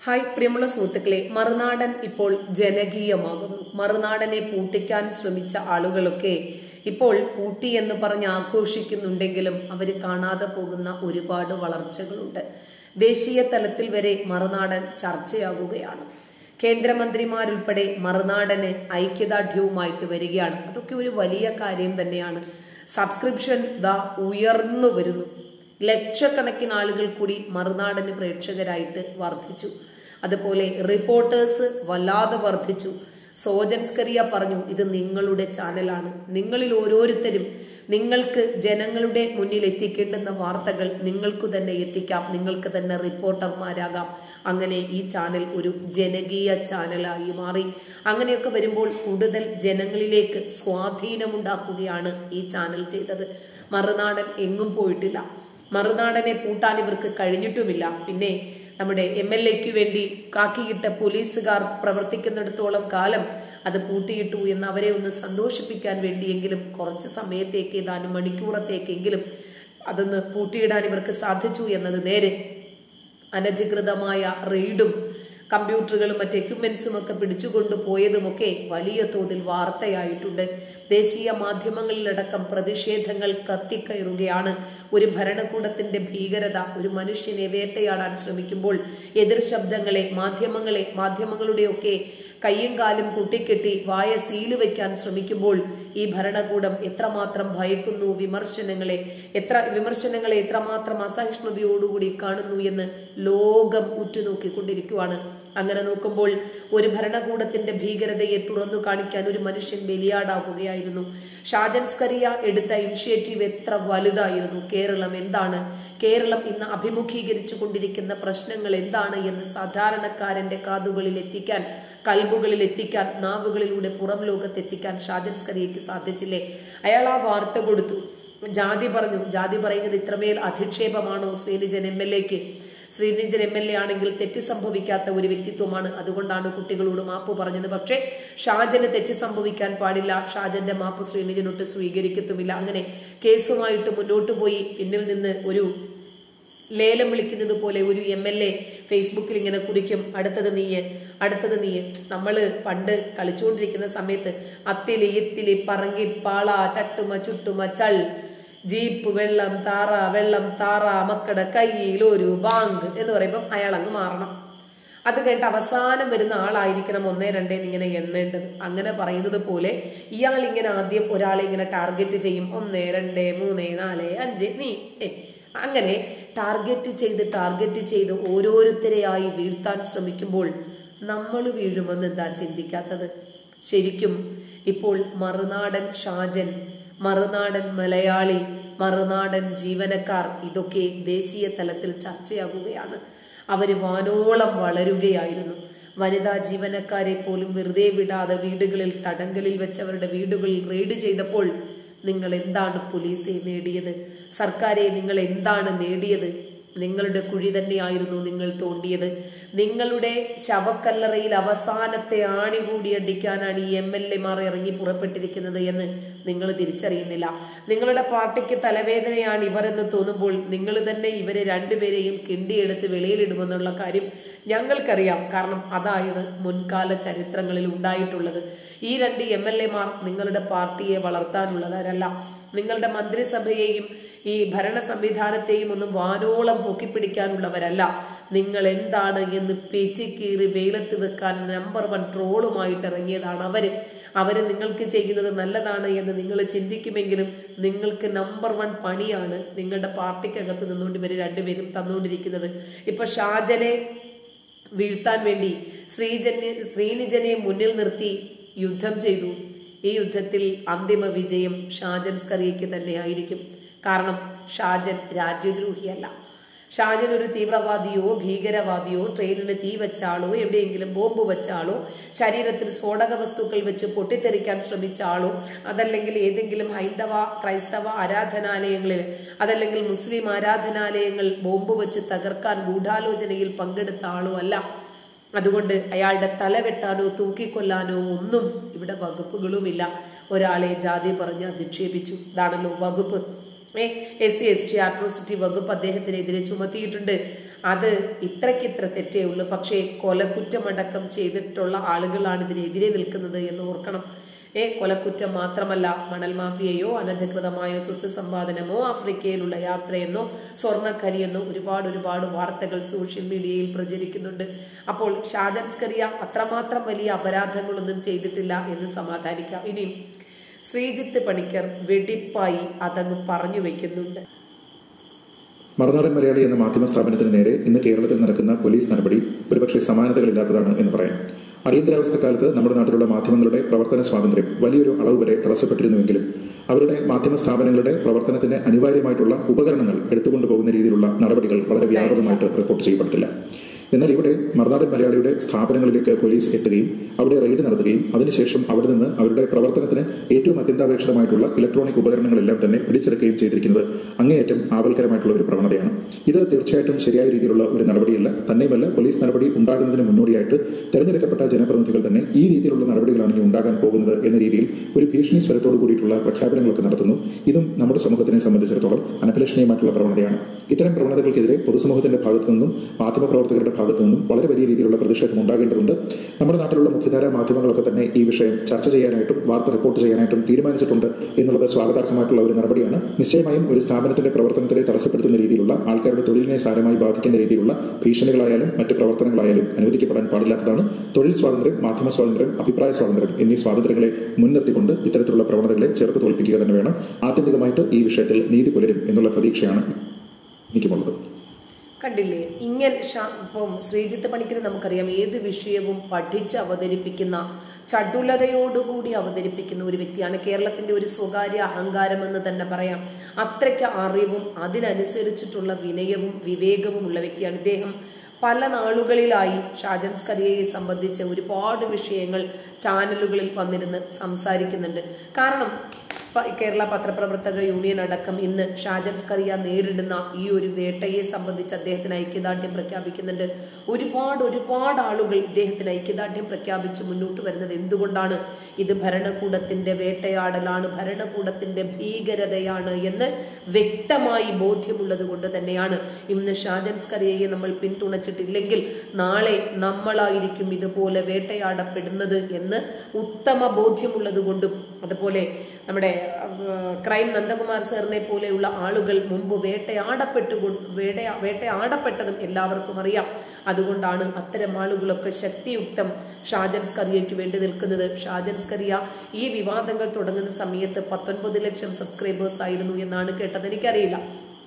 hi പ്രിയമുള്ള സുഹൃത്തുക്കളെ മറുനാടൻ ഇപ്പോൾ ജനകീയമാകുന്നു മറുനാടനെ പൂട്ടിക്കാൻ ശ്രമിച്ച ആളുകളൊക്കെ ഇപ്പോൾ പൂട്ടി എന്ന് പറഞ്ഞ് ആഘോഷിക്കുന്നുണ്ടെങ്കിലും അവർ കാണാതെ പോകുന്ന ഒരുപാട് വളർച്ചകളുണ്ട് ദേശീയ തലത്തിൽ വരെ മറുനാടൻ ചർച്ചയാകുകയാണ് കേന്ദ്രമന്ത്രിമാരുൾപ്പെടെ മറുനാടന് ഐക്യദാർഢ്യവുമായിട്ട് വരികയാണ് അതൊക്കെ ഒരു വലിയ കാര്യം തന്നെയാണ് സബ്സ്ക്രിപ്ഷൻ ദാ ഉയർന്നു വരുന്നു ലക്ഷക്കണക്കിന് ആളുകൾ കൂടി മറുനാടന് പ്രേക്ഷകരായിട്ട് വർദ്ധിച്ചു അതുപോലെ റിപ്പോർട്ടേഴ്സ് വല്ലാതെ വർദ്ധിച്ചു സോജൻസ്കറിയ പറഞ്ഞു ഇത് നിങ്ങളുടെ ചാനലാണ് നിങ്ങളിൽ ഓരോരുത്തരും നിങ്ങൾക്ക് ജനങ്ങളുടെ മുന്നിൽ എത്തിക്കേണ്ടുന്ന വാർത്തകൾ നിങ്ങൾക്ക് തന്നെ എത്തിക്കാം നിങ്ങൾക്ക് തന്നെ റിപ്പോർട്ടർമാരാകാം അങ്ങനെ ഈ ചാനൽ ഒരു ജനകീയ ചാനലായി മാറി അങ്ങനെയൊക്കെ വരുമ്പോൾ കൂടുതൽ ജനങ്ങളിലേക്ക് സ്വാധീനമുണ്ടാക്കുകയാണ് ഈ ചാനൽ ചെയ്തത് മറുനാടൻ എങ്ങും പോയിട്ടില്ല മറുനാടനെ പൂട്ടാൻ ഇവർക്ക് കഴിഞ്ഞിട്ടുമില്ല പിന്നെ നമ്മുടെ എം എൽ എക്ക് വേണ്ടി കാക്കിയിട്ട പോലീസുകാർ പ്രവർത്തിക്കുന്നിടത്തോളം കാലം അത് പൂട്ടിയിട്ടു എന്ന് അവരെ ഒന്ന് സന്തോഷിപ്പിക്കാൻ വേണ്ടിയെങ്കിലും കുറച്ച് സമയത്തേക്ക് ഏതാനും മണിക്കൂറത്തേക്കെങ്കിലും അതൊന്ന് പൂട്ടിയിടാൻ ഇവർക്ക് സാധിച്ചു എന്നത് നേരെ അനധികൃതമായ റെയ്ഡും കമ്പ്യൂട്ടറുകളും മറ്റ് എക്യുപ്മെന്റ്സും ഒക്കെ പിടിച്ചുകൊണ്ട് പോയതുമൊക്കെ വലിയ തോതിൽ വാർത്തയായിട്ടുണ്ട് ദേശീയ മാധ്യമങ്ങളിലടക്കം പ്രതിഷേധങ്ങൾ കത്തിക്കയറുകയാണ് ഒരു ഭരണകൂടത്തിന്റെ ഭീകരത ഒരു മനുഷ്യനെ വേട്ടയാടാൻ ശ്രമിക്കുമ്പോൾ എതിർ ശബ്ദങ്ങളെ മാധ്യമങ്ങളെ മാധ്യമങ്ങളുടെയൊക്കെ കയ്യും കാലും കൂട്ടിക്കെട്ടി വായ സീല് വയ്ക്കാൻ ശ്രമിക്കുമ്പോൾ ഈ ഭരണകൂടം എത്രമാത്രം ഭയക്കുന്നു വിമർശനങ്ങളെ എത്ര വിമർശനങ്ങളെ എത്രമാത്രം അസഹിഷ്ണുതയോടുകൂടി കാണുന്നു എന്ന് ലോകം ഉറ്റുനോക്കിക്കൊണ്ടിരിക്കുവാണ് അങ്ങനെ നോക്കുമ്പോൾ ഒരു ഭരണകൂടത്തിന്റെ ഭീകരതയെ തുറന്നു കാണിക്കാൻ ഒരു മനുഷ്യൻ ബലിയാടാകുകയായിരുന്നു ഷാജൻ സ്കറിയ എടുത്ത ഇനിഷ്യേറ്റീവ് എത്ര വലുതായിരുന്നു കേരളം എന്താണ് കേരളം ഇന്ന് അഭിമുഖീകരിച്ചു കൊണ്ടിരിക്കുന്ന പ്രശ്നങ്ങൾ എന്താണ് എന്ന് സാധാരണക്കാരന്റെ കാതുകളിൽ എത്തിക്കാൻ കൽബുകളിൽ എത്തിക്കാൻ നാവുകളിലൂടെ പുറം ലോകത്ത് എത്തിക്കാൻ ഷാജൻ സ്കറിയയ്ക്ക് സാധിച്ചില്ലേ അയാൾ ആ വാർത്ത കൊടുത്തു ജാതി പറഞ്ഞു ജാതി പറയുന്നത് ഇത്രമേൽ അധിക്ഷേപമാണോ ശ്രീനിജൻ എം എൽ എക്ക് ശ്രീനിജൻ എം എൽ എ ആണെങ്കിൽ തെറ്റ് സംഭവിക്കാത്ത ഒരു വ്യക്തിത്വമാണ് അതുകൊണ്ടാണ് കുട്ടികളോട് മാപ്പ് പറഞ്ഞത് പക്ഷേ ഷാജന് തെറ്റ് സംഭവിക്കാൻ പാടില്ല ഷാജന്റെ മാപ്പ് ശ്രീനിജനൊട്ട് സ്വീകരിക്കത്തുമില്ല അങ്ങനെ കേസുമായിട്ട് മുന്നോട്ട് പോയി പിന്നിൽ നിന്ന് ഒരു ലേലം വിളിക്കുന്നത് പോലെ ഒരു എം എൽ എ ഫേസ്ബുക്കിൽ ഇങ്ങനെ കുറിക്കും അടുത്തത് നീയ് അടുത്തത് നീയ് നമ്മള് പണ്ട് കളിച്ചുകൊണ്ടിരിക്കുന്ന സമയത്ത് അത്തിലി ഇത്തിലി പറങ്കി പാള ചട്ടുമ ചുട്ടുമ ചൾ ജീപ്പ് വെള്ളം താറ വെള്ളം താറ മക്കടെ കയ്യിൽ ഒരു ബാങ്ക് എന്ന് പറയുമ്പം അയാൾ അങ്ങ് മാറണം അത് കഴിഞ്ഞിട്ട് അവസാനം വരുന്ന ആളായിരിക്കണം ഒന്നേ രണ്ടേ ഇങ്ങനെ എണ്ണേണ്ടത് അങ്ങനെ പറയുന്നത് പോലെ ഇയാൾ ഇങ്ങനെ ആദ്യം ഒരാളെ ഇങ്ങനെ ടാർഗറ്റ് ചെയ്യും ഒന്നേ രണ്ടേ മൂന്നേ നാല് അഞ്ച് നീ ഏ അങ്ങനെ ടാർഗറ്റ് ചെയ്ത് ടാർഗറ്റ് ചെയ്ത് ഓരോരുത്തരെയായി വീഴ്ത്താൻ ശ്രമിക്കുമ്പോൾ നമ്മൾ വീഴുമെന്ന് എന്താ ചിന്തിക്കാത്തത് ശരിക്കും ഇപ്പോൾ മറുനാടൻ ഷാജൻ മറുനാടൻ മലയാളി മറുനാടൻ ജീവനക്കാർ ഇതൊക്കെ ദേശീയ തലത്തിൽ ചർച്ചയാകുകയാണ് അവര് വാനോളം വളരുകയായിരുന്നു വനിതാ ജീവനക്കാരെ പോലും വെറുതെ വിടാതെ വീടുകളിൽ തടങ്കലിൽ വെച്ചവരുടെ വീടുകളിൽ റെയ്ഡ് ചെയ്തപ്പോൾ നിങ്ങൾ എന്താണ് പോലീസെ നേടിയത് സർക്കാരെ നിങ്ങൾ എന്താണ് നേടിയത് നിങ്ങളുടെ കുഴി തന്നെയായിരുന്നു നിങ്ങൾ തോണ്ടിയത് നിങ്ങളുടെ ശവക്കല്ലറയിൽ അവസാനത്തെ ആണി കൂടി അടിക്കാനാണ് ഈ എം എൽ എമാർ ഇറങ്ങി പുറപ്പെട്ടിരിക്കുന്നത് എന്ന് നിങ്ങൾ തിരിച്ചറിയുന്നില്ല നിങ്ങളുടെ പാർട്ടിക്ക് തലവേദനയാണ് ഇവർ എന്ന് തോന്നുമ്പോൾ നിങ്ങൾ തന്നെ ഇവരെ രണ്ടുപേരെയും കിണ്ടിയെടുത്ത് വെളിയിലിടുമെന്നുള്ള കാര്യം ഞങ്ങൾക്കറിയാം കാരണം അതാണ് മുൻകാല ചരിത്രങ്ങളിൽ ഉണ്ടായിട്ടുള്ളത് ഈ രണ്ട് എം എൽ എമാർ നിങ്ങളുടെ പാർട്ടിയെ വളർത്താനുള്ളവരല്ല നിങ്ങളുടെ മന്ത്രിസഭയെയും ഈ ഭരണ സംവിധാനത്തെയും ഒന്നും വാനോളം പൊക്കിപ്പിടിക്കാനുള്ളവരല്ല നിങ്ങൾ എന്താണ് എന്ന് പേച്ചിക്കീറി വെയിലത്ത് വെക്കാൻ നമ്പർ വൺ ട്രോളുമായിട്ട് ഇറങ്ങിയതാണ് അവര് അവര് നിങ്ങൾക്ക് ചെയ്യുന്നത് നല്ലതാണ് എന്ന് നിങ്ങൾ ചിന്തിക്കുമെങ്കിലും നിങ്ങൾക്ക് നമ്പർ വൺ പണിയാണ് നിങ്ങളുടെ പാർട്ടിക്കകത്ത് നിന്നുകൊണ്ട് ഇവര് രണ്ടുപേരും തന്നുകൊണ്ടിരിക്കുന്നത് ഇപ്പൊ ഷാജനെ വീഴ്ത്താൻ വേണ്ടി ശ്രീജനെ ശ്രീനിജനെ മുന്നിൽ നിർത്തി യുദ്ധം ചെയ്തു ഈ യുദ്ധത്തിൽ അന്തിമ വിജയം ഷാജൻ സ്കറിയയ്ക്ക് തന്നെയായിരിക്കും കാരണം ഷാജൻ രാജ്യദ്രോഹിയല്ല ഷാജൻ ഒരു തീവ്രവാദിയോ ഭീകരവാദിയോ ട്രെയിനിന് തീ വെച്ചാളോ എവിടെയെങ്കിലും ബോംബ് വെച്ചാളോ ശരീരത്തിൽ സ്ഫോടക വസ്തുക്കൾ വെച്ച് പൊട്ടിത്തെറിക്കാൻ ശ്രമിച്ച ആളോ അതല്ലെങ്കിൽ ഏതെങ്കിലും ഹൈന്ദവ ക്രൈസ്തവ ആരാധനാലയങ്ങളിൽ അതല്ലെങ്കിൽ മുസ്ലിം ആരാധനാലയങ്ങൾ ബോംബ് വെച്ച് തകർക്കാൻ ഗൂഢാലോചനയിൽ പങ്കെടുത്ത ആളോ അല്ല അതുകൊണ്ട് അയാളുടെ തല വെട്ടാനോ തൂക്കിക്കൊല്ലാനോ ഒന്നും ഇവിടെ വകുപ്പുകളുമില്ല ഒരാളെ ജാതി പറഞ്ഞ് അധിക്ഷേപിച്ചു ഇതാണല്ലോ വകുപ്പ് A S C S T atrocity വകുപ്പ് അദ്ദേഹത്തിനെതിരെ ചുമത്തിയിട്ടുണ്ട് അത് ഇത്രയ്ക്കിത്ര തെറ്റേ ഉള്ളൂ പക്ഷേ കൊലക്കുറ്റമടക്കം ചെയ്തിട്ടുള്ള ആളുകളാണ് ഇതിനെതിരെ നിൽക്കുന്നത് എന്ന് ഓർക്കണം ഏ കൊലക്കുറ്റം മാത്രമല്ല മണൽ മാഫിയയോ അനധികൃതമായോ സ്വത്ത് സമ്പാദനമോ ആഫ്രിക്കയിലുള്ള യാത്രയെന്നോ സ്വർണ്ണക്കരിയെന്നോ ഒരുപാട് ഒരുപാട് വാർത്തകൾ സോഷ്യൽ മീഡിയയിൽ പ്രചരിക്കുന്നുണ്ട് അപ്പോൾ ഷാജൻസ്കറിയ അത്രമാത്രം വലിയ അപരാധങ്ങളൊന്നും ചെയ്തിട്ടില്ല എന്ന് സമാധാനിക്കാം ഇനി ശ്രീജിത്ത് പണിക്കർ വെടിപ്പായി അതങ്ങ് പറഞ്ഞു വെക്കുന്നുണ്ട് മറുനാടൻ മലയാളി എന്ന മാധ്യമ സ്ഥാപനത്തിന് നേരെ ഇന്ന് കേരളത്തിൽ നടക്കുന്ന പോലീസ് നടപടി ഒരുപക്ഷെ സമാനതകളില്ലാത്തതാണ് എന്ന് പറയാം അടിയന്തരാവസ്ഥ കാലത്ത് നമ്മുടെ നാട്ടിലുള്ള മാധ്യമങ്ങളുടെ പ്രവർത്തന സ്വാതന്ത്ര്യം വലിയൊരു അളവ് വരെ തടസ്സപ്പെട്ടിരുന്നുവെങ്കിലും അവരുടെ മാധ്യമ സ്ഥാപനങ്ങളുടെ പ്രവർത്തനത്തിന് അനിവാര്യമായിട്ടുള്ള ഉപകരണങ്ങൾ എടുത്തുകൊണ്ടു പോകുന്ന രീതിയിലുള്ള നടപടികൾ വളരെ വ്യാപകമായിട്ട് റിപ്പോർട്ട് ചെയ്യപ്പെട്ടിട്ടില്ല എന്നാൽ ഇവിടെ മറുനാടൻ മലയാളിയുടെ സ്ഥാപനങ്ങളിലേക്ക് പോലീസ് എത്തുകയും അവിടെ റെയ്ഡ് നടത്തുകയും അതിനുശേഷം അവിടെ നിന്ന് അവരുടെ പ്രവർത്തനത്തിന് ഏറ്റവും അത്യന്താപേക്ഷിതമായിട്ടുള്ള ഇലക്ട്രോണിക് ഉപകരണങ്ങളെല്ലാം തന്നെ പിടിച്ചെടുക്കുകയും ചെയ്തിരിക്കുന്നത് അങ്ങേയറ്റം ആവൽക്കരമായിട്ടുള്ള ഒരു പ്രവണതയാണ് ഇത് തീർച്ചയായിട്ടും ശരിയായ രീതിയിലുള്ള ഒരു നടപടിയല്ല തന്നെയുമല്ല പോലീസ് നടപടി ഉണ്ടാകുന്നതിന് മുന്നോടിയായിട്ട് തെരഞ്ഞെടുക്കപ്പെട്ട ജനപ്രതിനിധികൾ തന്നെ ഈ രീതിയിലുള്ള നടപടികളാണ് ഇനി ഉണ്ടാകാൻ പോകുന്നത് എന്ന രീതിയിൽ ഒരു ഭീഷണി സ്വരത്തോടു കൂടിയിട്ടുള്ള പ്രഖ്യാപനങ്ങളൊക്കെ നടത്തുന്നു ഇതും നമ്മുടെ സമൂഹത്തിനെ സംബന്ധിച്ചിടത്തോളം അനഭിലഷണീയമായിട്ടുള്ള പ്രവണതയാണ് ഇത്തരം പ്രവണതകൾക്കെതിരെ പൊതുസമൂഹത്തിന്റെ ഭാഗത്തു നിന്നും മാധ്യമപ്രവർത്തകരുടെ ഭാഗത്തു നിന്നും വളരെ വലിയ രീതിയിലുള്ള പ്രതിഷേധം ഉണ്ടാകേണ്ടതുണ്ട് നമ്മുടെ നാട്ടിലുള്ള മുഖ്യധാരാ മാധ്യമങ്ങളൊക്കെ തന്നെ ഈ വിഷയം ചർച്ച ചെയ്യാനായിട്ടും വാർത്ത റിപ്പോർട്ട് ചെയ്യാനായിട്ടും തീരുമാനിച്ചിട്ടുണ്ട് എന്നുള്ളത് സ്വാഗതാർഹമായിട്ടുള്ള ഒരു നടപടിയാണ് നിശ്ചയമായും ഒരു സ്ഥാപനത്തിന്റെ പ്രവർത്തനത്തെ തടസ്സപ്പെടുത്തുന്ന രീതിയിലുള്ള ആൾക്കാരുടെ തൊഴിലിനെ സാരമായി ബാധിക്കുന്ന രീതിയിലുള്ള ഭീഷണികളായാലും മറ്റ് പ്രവർത്തനങ്ങളായാലും അനുവദിക്കപ്പെടാൻ പാടില്ലാത്തതാണ് തൊഴിൽ സ്വാതന്ത്ര്യം മാധ്യമ സ്വാതന്ത്ര്യം അഭിപ്രായ സ്വാതന്ത്ര്യം എന്നീ സ്വാതന്ത്ര്യങ്ങളെ മുൻനിർത്തിക്കൊണ്ട് ഇത്തരത്തിലുള്ള പ്രവണതകളെ ചേർത്ത് തോൽപ്പിക്കുക തന്നെ വേണം ആത്യന്തികമായിട്ട് ഈ വിഷയത്തിൽ നീതി പുലരും എന്നുള്ള പ്രതീക്ഷയാണ് എനിക്കുമുള്ളത് കണ്ടില്ലേ ഇങ്ങനെ ഇപ്പം ശ്രീജിത്ത് പണിക്കര് നമുക്കറിയാം ഏത് വിഷയവും പഠിച്ച് അവതരിപ്പിക്കുന്ന ചടുലതയോടുകൂടി അവതരിപ്പിക്കുന്ന ഒരു വ്യക്തിയാണ് കേരളത്തിന്റെ ഒരു സ്വകാര്യ അഹങ്കാരം എന്ന് തന്നെ പറയാം അത്രയ്ക്ക് അറിവും അതിനനുസരിച്ചിട്ടുള്ള വിനയവും വിവേകവും ഉള്ള വ്യക്തിയാണ് ഇദ്ദേഹം പല നാളുകളിലായി ഷാജൻ സ്കറിയയെ സംബന്ധിച്ച് ഒരുപാട് വിഷയങ്ങൾ ചാനലുകളിൽ വന്നിരുന്ന് സംസാരിക്കുന്നുണ്ട് കാരണം കേരള പത്രപ്രവർത്തക യൂണിയൻ അടക്കം ഇന്ന് ഷാജൻ സ്കറിയ നേരിടുന്ന ഈ ഒരു വേട്ടയെ സംബന്ധിച്ച് അദ്ദേഹത്തിന് ഐക്യദാർഢ്യം പ്രഖ്യാപിക്കുന്നുണ്ട് ഒരുപാട് ഒരുപാട് ആളുകൾ ഇദ്ദേഹത്തിന് ഐക്യദാർഢ്യം പ്രഖ്യാപിച്ച് മുന്നോട്ട് വരുന്നത് എന്തുകൊണ്ടാണ് ഇത് ഭരണകൂടത്തിന്റെ വേട്ടയാടലാണ് ഭരണകൂടത്തിന്റെ ഭീകരതയാണ് എന്ന് വ്യക്തമായി ബോധ്യമുള്ളത് കൊണ്ട് തന്നെയാണ് ഇന്ന് ഷാജൻ സ്കറിയയെ നമ്മൾ പിന്തുണച്ചിട്ടില്ലെങ്കിൽ നാളെ നമ്മളായിരിക്കും ഇതുപോലെ വേട്ടയാടപ്പെടുന്നത് എന്ന് ഉത്തമ ബോധ്യമുള്ളത് കൊണ്ടും അതുപോലെ നമ്മുടെ ക്രൈം നന്ദകുമാർ സാറിനെ പോലെയുള്ള ആളുകൾ മുമ്പ് വേട്ടയാടപ്പെട്ടു വേട്ട വേട്ടയാടപ്പെട്ടതും എല്ലാവർക്കും അറിയാം അതുകൊണ്ടാണ് അത്തരം ആളുകളൊക്കെ ശക്തിയുക്തം ഷാജൻ സ്കറിയയ്ക്ക് വേണ്ടി നിൽക്കുന്നത് ഷാജൻ സ്കറിയ ഈ വിവാദങ്ങൾ തുടങ്ങുന്ന സമയത്ത് പത്തൊൻപത് ലക്ഷം സബ്സ്ക്രൈബേഴ്സ് ആയിരുന്നു എന്നാണ് കേട്ടത് എനിക്കറിയില്ല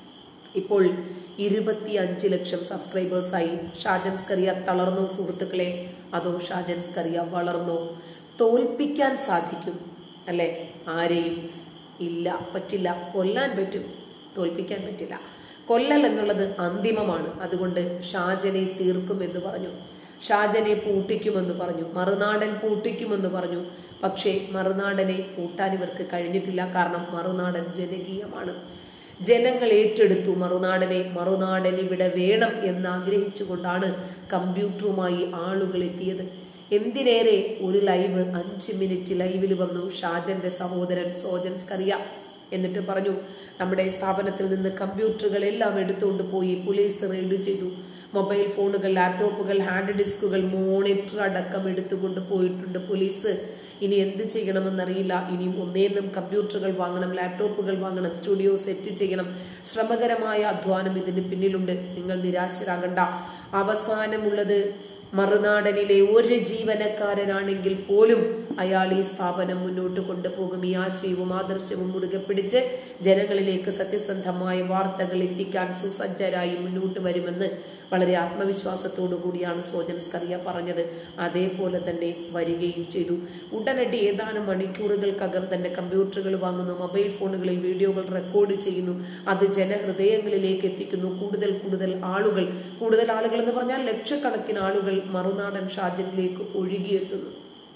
ഇപ്പോൾ ഇരുപത്തി അഞ്ച് ലക്ഷം സബ്സ്ക്രൈബേഴ്സായി ഷാജൻ സ്കറിയ തളർന്നോ സുഹൃത്തുക്കളെ അതോ ഷാജൻ സ്കറിയ വളർന്നോ തോൽപ്പിക്കാൻ സാധിക്കും അല്ലെ ആരെയും ഇല്ല പറ്റില്ല കൊല്ലാൻ പറ്റും തോൽപ്പിക്കാൻ പറ്റില്ല കൊല്ലൽ എന്നുള്ളത് അന്തിമമാണ് അതുകൊണ്ട് ഷാജനെ തീർക്കുമെന്ന് പറഞ്ഞു ഷാജനെ പൂട്ടിക്കുമെന്ന് പറഞ്ഞു മറുനാടൻ പൂട്ടിക്കുമെന്ന് പറഞ്ഞു പക്ഷേ മറുനാടനെ പൂട്ടാൻ ഇവർക്ക് കഴിഞ്ഞിട്ടില്ല കാരണം മറുനാടൻ ജനകീയമാണ് ജനങ്ങൾ ഏറ്റെടുത്തു മറുനാടനെ മറുനാടൻ ഇവിടെ വേണം എന്ന് ആഗ്രഹിച്ചുകൊണ്ടാണ് കമ്പ്യൂട്ടറുമായി ആളുകൾ എത്തിയത് എന്തിനേറെ ഒരു ലൈവ് അഞ്ച് മിനിറ്റ് ലൈവിൽ വന്നു ഷാജന്റെ സഹോദരൻ സോജൻ സ്കറിയ എന്നിട്ട് പറഞ്ഞു നമ്മുടെ സ്ഥാപനത്തിൽ നിന്ന് കമ്പ്യൂട്ടറുകൾ എല്ലാം എടുത്തുകൊണ്ട് പോയി പോലീസ് റെയ്ഡ് ചെയ്തു മൊബൈൽ ഫോണുകൾ ലാപ്ടോപ്പുകൾ ഹാൻഡ് ഡിസ്കുകൾ മോണിറ്റർ അടക്കം എടുത്തുകൊണ്ട് പോയിട്ടുണ്ട് പോലീസ് ഇനി എന്ത് ചെയ്യണമെന്നറിയില്ല ഇനി ഒന്നേന്നും കമ്പ്യൂട്ടറുകൾ വാങ്ങണം ലാപ്ടോപ്പുകൾ വാങ്ങണം സ്റ്റുഡിയോ സെറ്റ് ചെയ്യണം ശ്രമകരമായ അധ്വാനം ഇതിന് പിന്നിലുണ്ട് നിങ്ങൾ നിരാശരാകണ്ട അവസാനമുള്ളത് മറുനാടനിലെ ഒരു ജീവനക്കാരനാണെങ്കിൽ പോലും അയാൾ ഈ സ്ഥാപനം മുന്നോട്ട് കൊണ്ടുപോകും ഈ ആശയവും ആദർശവും മുറുകെ പിടിച്ച് ജനങ്ങളിലേക്ക് സത്യസന്ധമായ വാർത്തകൾ എത്തിക്കാൻ സുസജ്ജരായി മുന്നോട്ട് വരുമെന്ന് വളരെ ആത്മവിശ്വാസത്തോടു കൂടിയാണ് സോജൻ സ്കറിയ പറഞ്ഞത് അതേപോലെ തന്നെ വരികയും ചെയ്തു ഉടനടി ഏതാനും മണിക്കൂറുകൾക്കകം തന്നെ കമ്പ്യൂട്ടറുകൾ വാങ്ങുന്നു മൊബൈൽ ഫോണുകളിൽ വീഡിയോകൾ റെക്കോർഡ് ചെയ്യുന്നു അത് ജനഹൃദയങ്ങളിലേക്ക് എത്തിക്കുന്നു കൂടുതൽ കൂടുതൽ ആളുകൾ കൂടുതൽ ആളുകൾ എന്ന് പറഞ്ഞാൽ ലക്ഷക്കണക്കിന് ആളുകൾ മറുനാടൻ ഷാജനിലേക്ക് ഒഴുകിയെത്തുന്നു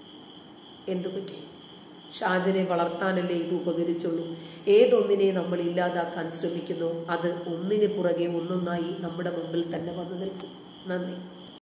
എന്തുപറ്റി ഷാജനെ വളർത്താനല്ലേ ഇത് ഉപകരിച്ചുള്ളൂ ഏതൊന്നിനെ നമ്മൾ ഇല്ലാതാക്കാൻ ശ്രമിക്കുന്നു അത് ഒന്നിന് പുറകെ ഒന്നൊന്നായി നമ്മുടെ മുമ്പിൽ തന്നെ വന്നു നിൽക്കും നന്ദി